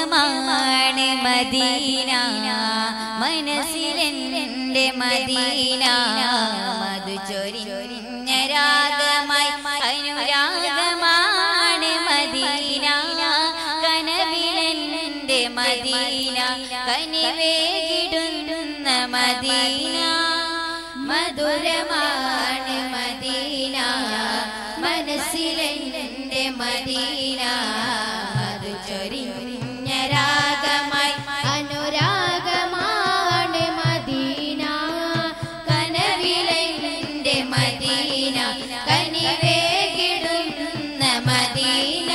മധുരമാണ് മദീന മനസ്സിലെന്റെ മദീന മധു ചൊരിഞ്ഞ രാഗമായി അനുരാഗമാണ് മദീന കനവിലെന്റെ മദീന കനിവേകിടുന്ന മദീന മധുരമാണ് മദീന മനസ്സിലെന്റെ മദീന മധു ചൊരിഞ്ഞ രാഗമായി അനുരാഗമാണ് മദീന കനവിലെന്റെ മദീന കനിവേകിടുന്ന മദീന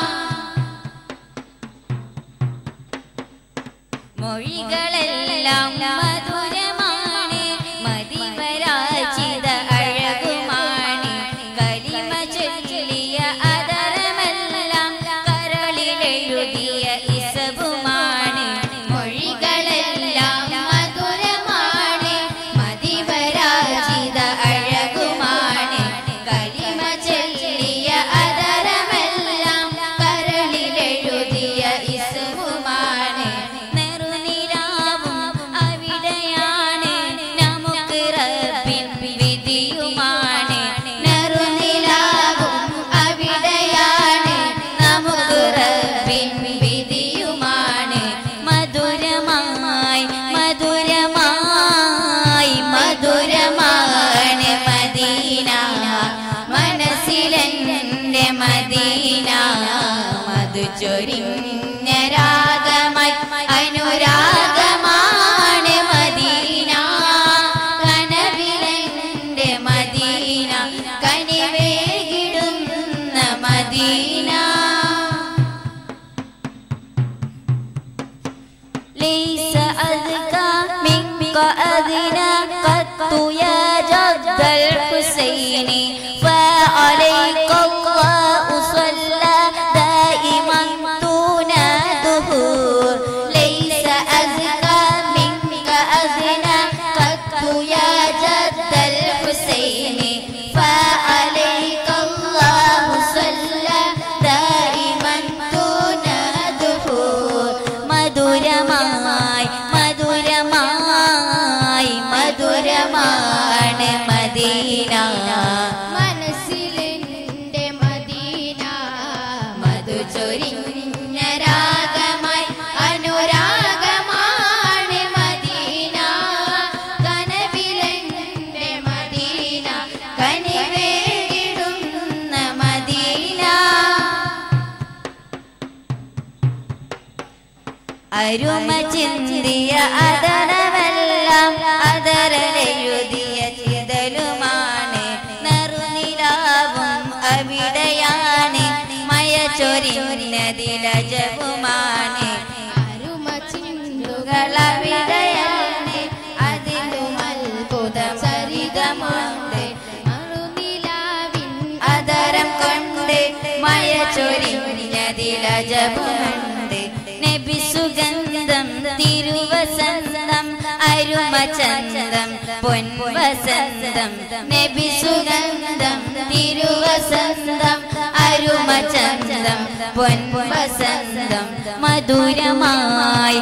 മൊഴികളെല്ലാം മധുരമാണ് മതിമരാജിത അഴകുമാണ് കലിമ ചൊല്ലിയ അതരമെല്ലാം കരളിലെഴുതിയ ഇസബുമാണ് മൊഴികളെല്ലാം മധുരമാണ് മതിവരാജിത അഴകുമാണ് കലിമ ചൊല്ലിയ അതരമെല്ലാം കരളിലെഴുതിയ ഇസബുമാണ് നെറുനിലാവും അവിടെയാണ് നമുക്ക് റബ്ബിൻ വിധിയുമാണ് നെറുനിലാവും അവിടെയാണ് നമുക്ക് റബ്ബിൻ വിധിയുമാണ് മധുരമായി മധുരമായി മധുരമാണ് മദീന മനസ്സിലെന്റെ മദീന മധു ചൊരിഞ്ഞ രാഗമായി അനുരാഗമാണ് മദീന കനവിലെന്റെ മദീന കനിവേകിടുന്ന മദീന ليس أذكى منك أذنى قط يا جد الحسين فعليك الله صلى دائما دون دهور ليس أذكى منك أذنى قط يا جد الحسين فعليك الله صلى دائما دون دهور മധുരമായി മധുരമായി മധുരമാണ് മദീന മനസ്സിലെന്റെ മദീന മധു ചൊരിഞ്ഞ രാഗമായി അനുരാഗമാണ് മദീന കനവിലെന്റെ മദീന കനിവേകിടുന്ന മദീന അരുമ ചിന്തിയ അതരമെല്ലാം അതരലെഴുതിയ ചിതലുമാണ് നറുനിലാവും അവിടെയാണ് മയ ചൊരിഞ്ഞതിലജവുമാണ് അരുമ ചിന്തുകൾ കളവിടെയാണ് അതിലും അത്ഭുതം സരിതമുണ്ട് മറുനിലാവിൻ അതരം കൊണ്ട് മയ ചൊരിഞ്ഞതിലജവുമുണ്ട് നബി സുഗന്ധം തിരുവസന്തം അരുമചന്തം പൊൻവസന്തം നബി സുഗന്ധം തിരുവസന്തം അരുമചന്തം പൊൻവസന്തം മധുരമായി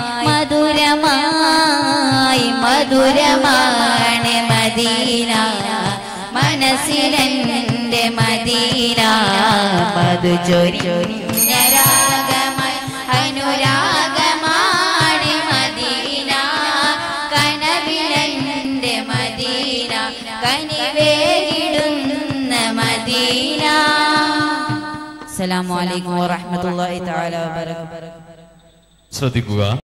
മധുരമായി മധുരമാണ് മദീന മനസ്സിലെന്റെ മദീന മധു ചൊരിഞ്ഞ രാഗമായി അനുരാഗമാണ് മദീന കനവിലെന്റെ മദീന കനിവേകിടുന്ന മദീന അസ്സലാമു അലൈക്കും വറഹ്മത്തുള്ളാഹി തആല വബറകാതുഹു ശ്രദ്ധിക്കുക